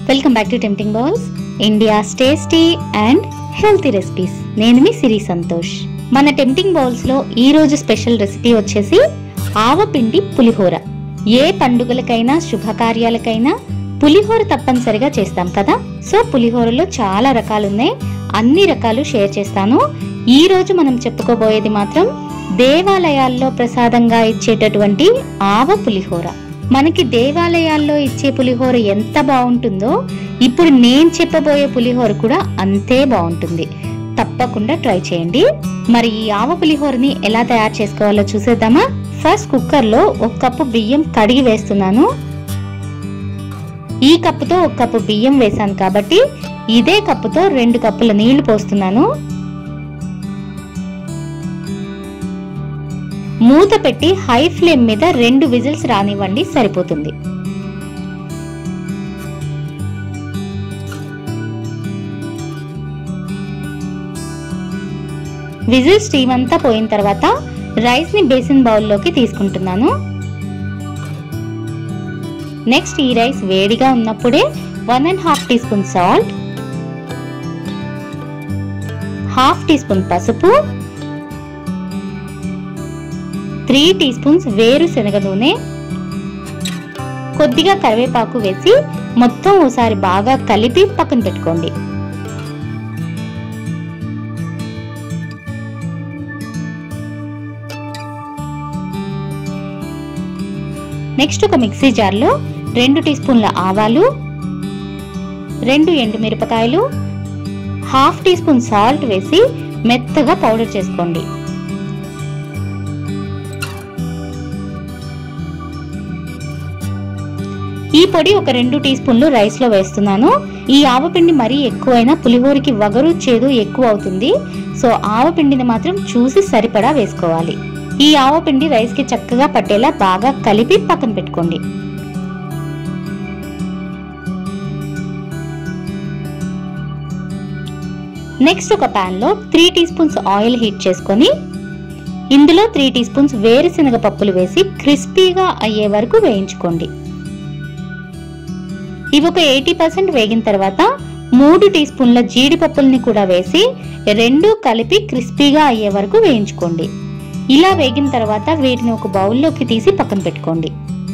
welcome back to Tempting Bowls India's tasty and healthy recipes నేను మీ సిరి సంతోష్ మన tempting bowls లో ఈ రోజు స్పెషల్ రెసిపీ వచ్చేసి ఆవపిండి పులిహోర ఏ పండుగలకైనా శుభకార్యాలకైనా పులిహోర తప్పనిసరిగా చేస్తాం కదా సో పులిహోరలో చాలా రకాలు ఉన్నాయి అన్ని రకాలు షేర్ చేస్తాను ఈ రోజు మనం చెప్పుకోబోయేది మాత్రం దేవాలయాల్లో ప్రసాదంగా ఇచ్చేటటువంటి ఆవ పులిహోర మనకి దేవాలయాల్లో ఇచ్చే పులిహోర ఎంత బాగుంటుందో ఇప్పుడు నేను చెప్పబోయే పులిహోర కూడా అంతే బాగుంటుంది తప్పకుండా ట్రై చేయండి మరి ఈ ఆవ పులిహోరని ఎలా తయారు చేసుకోవాలో చూసేద్దామా ఫస్ట్ కుక్కర్ లో ఒక కప్పు బియ్యం కడిగి వేస్తున్నాను ఈ కప్పుతో ఒక కప్పు బియ్యం వేసాను కాబట్టి ఇదే కప్పుతో రెండు కప్పుల నీళ్లు పోస్తున్నాను మూత పెట్టి హై ఫ్లేమ్ మీద రెండు విజిల్స్ రానివ్వండి సరిపోతుంది విజిల్ స్టీమ్ అంతా పోయిన తర్వాత రైస్ ని బేసిన్ బౌల్లోకి తీసుకుంటున్నాను నెక్స్ట్ ఈ రైస్ వేడిగా ఉన్నప్పుడే one and half teaspoon salt half teaspoon పసుపు త్రీ టీ స్పూన్స్ వేరుశనగ నూనె కొద్దిగా కరివేపాకు వేసి మొత్తం ఓసారి బాగా కలిపి పక్కన పెట్టుకోండి నెక్స్ట్ ఒక మిక్సీ జార్లో రెండు టీ స్పూన్ల ఆవాలు రెండు ఎండుమిరపకాయలు హాఫ్ టీ స్పూన్ సాల్ట్ వేసి మెత్తగా పౌడర్ చేసుకోండి ఈ పొడి ఒక రెండు టీ స్పూన్లు రైస్ లో వేస్తున్నాను ఈ ఆవపిండి మరీ ఎక్కువైనా పులిహోరకి వగరు చేదు ఎక్కువ అవుతుంది సో ఆవపిండిని మాత్రం చూసి సరిపడా వేసుకోవాలి ఈ ఆవపిండి రైస్ కి చక్కగా పట్టేలా బాగా కలిపి పక్కన పెట్టుకోండి నెక్స్ట్ ఒక పాన్ లో three teaspoons oil heat చేసుకొని ఇందులో త్రీ టీ స్పూన్స్ వేరుశనగ పప్పులు వేసి క్రిస్పీగా అయ్యే వరకు వేయించుకోండి ఇవి ఒక ఎయిటీ పర్సెంట్ వేగిన తర్వాత మూడు టీ స్పూన్ల జీడిపప్పుల్ని కూడా వేసి రెండు కలిపి క్రిస్పీగా అయ్యే వరకు వేయించుకోండి ఇలా వేగిన తర్వాత వీటిని ఒక బౌల్లోకి తీసి పక్కన పెట్టుకోండి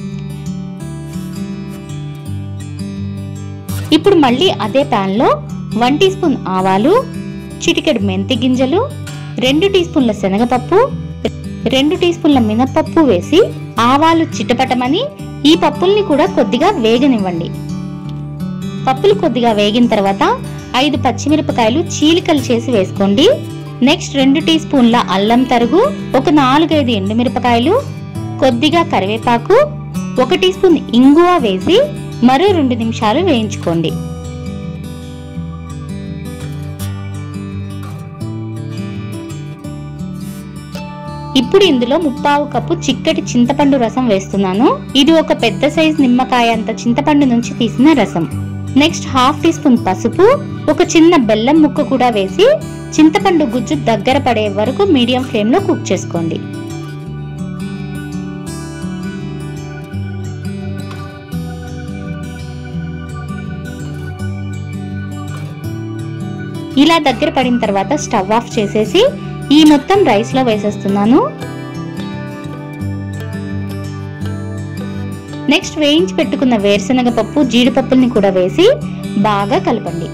ఇప్పుడు మళ్ళీ అదే ప్యాన్లో వన్ టీ స్పూన్ ఆవాలు చిటికెడు మెంతి గింజలు రెండు టీ స్పూన్ల శనగపప్పు రెండు టీ స్పూన్ల మినపప్పు వేసి ఆవాలు చిటపటమని ఈ పప్పుల్ని కూడా కొద్దిగా వేగనివ్వండి పప్పులు కొద్దిగా వేగిన తర్వాత ఐదు పచ్చిమిరపకాయలు చీలికలు చేసి వేసుకోండి నెక్స్ట్ రెండు టీ స్పూన్ల అల్లం తరుగు ఒక నాలుగైదు ఎండుమిరపకాయలు కొద్దిగా కరివేపాకు ఒక టీ స్పూన్ ఇంగువ వేసి మరో రెండు నిమిషాలు వేయించుకోండి ఇప్పుడు ఇందులో ముప్పావు కప్పు చిక్కటి చింతపండు రసం వేస్తున్నాను ఇది ఒక పెద్ద సైజ్ నిమ్మకాయ అంత చింతపండు నుంచి తీసిన రసం నెక్స్ట్ హాఫ్ టీ స్పూన్ పసుపు ఒక చిన్న బెల్లం ముక్క కూడా వేసి చింతపండు గుజ్జు దగ్గర పడే వరకు మీడియం ఫ్లేమ్ లో కుక్ చేసుకోండి ఇలా దగ్గర పడిన తర్వాత స్టవ్ ఆఫ్ చేసేసి ఈ మొత్తం రైస్ లో వేసేస్తున్నాను నెక్స్ట్ వేయించి పెట్టుకున్న వేరుశనగ పప్పు జీడిపప్పుల్ని కూడా వేసి బాగా కలపండి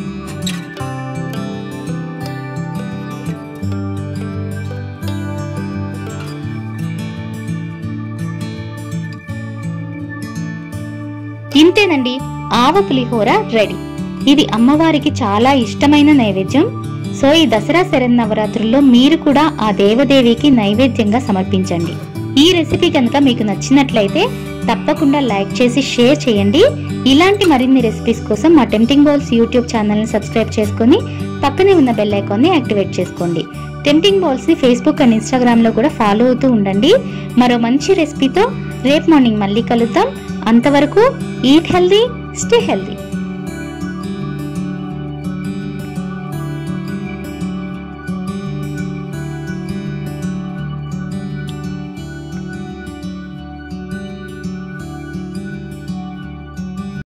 ఇంతేనండి ఆవ పులిహోర రెడీ ఇది అమ్మవారికి చాలా ఇష్టమైన నైవేద్యం సో ఈ దసరా శరన్నవరాత్రుల్లో మీరు కూడా ఆ దేవదేవికి నైవేద్యంగా సమర్పించండి ఈ రెసిపీ కనుక మీకు నచ్చినట్లయితే తప్పకుండా లైక్ చేసి షేర్ చేయండి ఇలాంటి మరిన్ని రెసిపీస్ కోసం మా టెంప్టింగ్ బౌల్స్ యూట్యూబ్ ఛానల్ని సబ్స్క్రైబ్ చేసుకొని పక్కనే ఉన్న బెల్ ఐకాన్ని యాక్టివేట్ చేసుకోండి టెంప్టింగ్ బౌల్స్ని ఫేస్బుక్ అండ్ ఇన్స్టాగ్రామ్లో కూడా ఫాలో అవుతూ ఉండండి మరో మంచి రెసిపీతో రేపు మార్నింగ్ మళ్ళీ కలుద్దాం అంతవరకు ఈట్ హెల్దీ స్టే హెల్దీ